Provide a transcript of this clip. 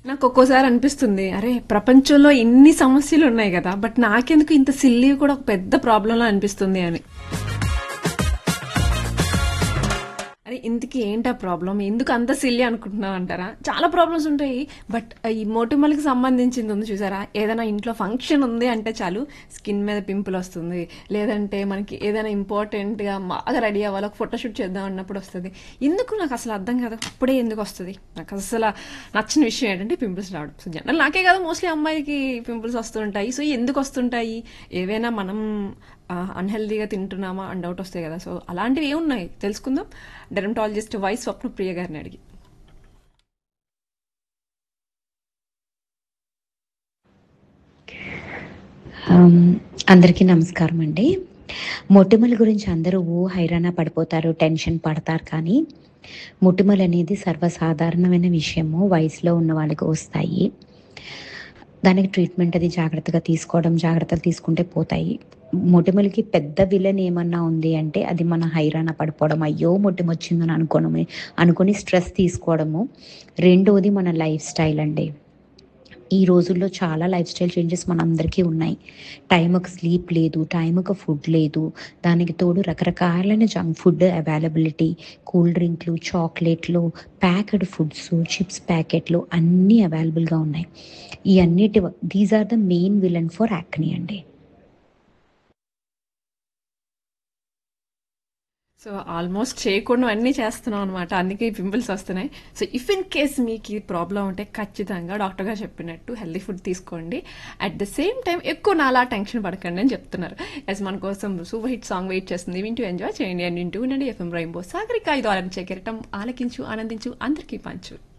నాకు ఒక్కోసారి అనిపిస్తుంది అరే ప్రపంచంలో ఇన్ని సమస్యలు ఉన్నాయి కదా బట్ నాకెందుకు ఇంత సిల్లీ కూడా ఒక పెద్ద ప్రాబ్లంలా అనిపిస్తుంది అని అరే ఇంతకీ ఏంటా ప్రాబ్లం ఎందుకు అంత సిల్లి అనుకుంటున్నావు అంటారా చాలా ప్రాబ్లమ్స్ ఉంటాయి బట్ ఈ మోటిమల్కి సంబంధించింది ఉంది చూసారా ఏదైనా ఇంట్లో ఫంక్షన్ ఉంది అంటే చాలు స్కిన్ మీద పింపుల్ వస్తుంది లేదంటే మనకి ఏదైనా ఇంపార్టెంట్గా బాగా రెడీ అవ్వాలి ఒక ఫోటోషూట్ చేద్దాం అన్నప్పుడు వస్తుంది ఎందుకు నాకు అసలు అర్థం కాదు అప్పుడే ఎందుకు వస్తుంది నాకు అసలు నచ్చిన విషయం ఏంటంటే పింపుల్స్ రావడం సో జనరల్ నాకే కాదు మోస్ట్లీ అమ్మాయికి పింపుల్స్ వస్తుంటాయి సో ఎందుకు వస్తుంటాయి ఏవైనా మనం అన్హెల్దీగా తింటున్నామా అని డౌట్ వస్తాయి కదా సో అలాంటివి ఏమున్నాయి తెలుసుకుందాం డెర్మటాలజిస్ట్ వై స్వప్న ప్రియ గారిని అడిగి ఆమ్, అందరికీ నమస్కారం అండి మొటిమల గురించి అందరూ ఊ హైరాణ పడిపోతారు టెన్షన్ పడతారు కానీ మొటిమలు అనేది సర్వసాధారణమైన విషయము వయసులో ఉన్న వాళ్ళకి వస్తాయి దానికి ట్రీట్మెంట్ అది జాగ్రత్తగా తీసుకోవడం జాగ్రత్తలు తీసుకుంటే పోతాయి మొటిమలకి పెద్ద విలన్ ఏమన్నా ఉంది అంటే అది మన హైరాణ పడిపోవడం అయ్యో మొటిమ వచ్చిందని అనుకోవడమే అనుకొని స్ట్రెస్ తీసుకోవడము రెండోది మన లైఫ్ స్టైల్ అండి ఈ రోజుల్లో చాలా లైఫ్ స్టైల్ చేంజెస్ మనందరికీ ఉన్నాయి టైంకి స్లీప్ లేదు టైంకి ఫుడ్ లేదు దానికి తోడు రకరకాలైన జంక్ ఫుడ్ అవైలబిలిటీ కూల్ డ్రింక్లు చాక్లెట్లు ప్యాకెడ్ ఫుడ్స్ చిప్స్ ప్యాకెట్లు అన్నీ అవైలబుల్గా ఉన్నాయి ఈ అన్నిటి these are the main villain for acne అండి సో ఆల్మోస్ట్ చేయకుండా అన్నీ చేస్తున్నాం అనమాట అందుకే పింపుల్స్ వస్తున్నాయి సో ఇఫ్ ఇన్ కేస్ మీకు ఈ ప్రాబ్లం ఉంటే ఖచ్చితంగా డాక్టర్ గారు చెప్పినట్టు హెల్దీ ఫుడ్ తీసుకోండి అట్ ద సేమ్ టైం ఎక్కువ నాలా టెన్షన్ పడకండి అని చెప్తున్నారు ఎస్ మన కోసం సూపర్ హిట్ సాంగ్ వెయిట్ చేస్తుంది వింటూ ఎంజాయ్ చేయండి అండ్ వింటూ ఉండండి ఎఫ్ఎం రైంబో సాగరిక ఇది ఆలకించే కెరటం ఆలకించు ఆనందించు అందరికీ పంచు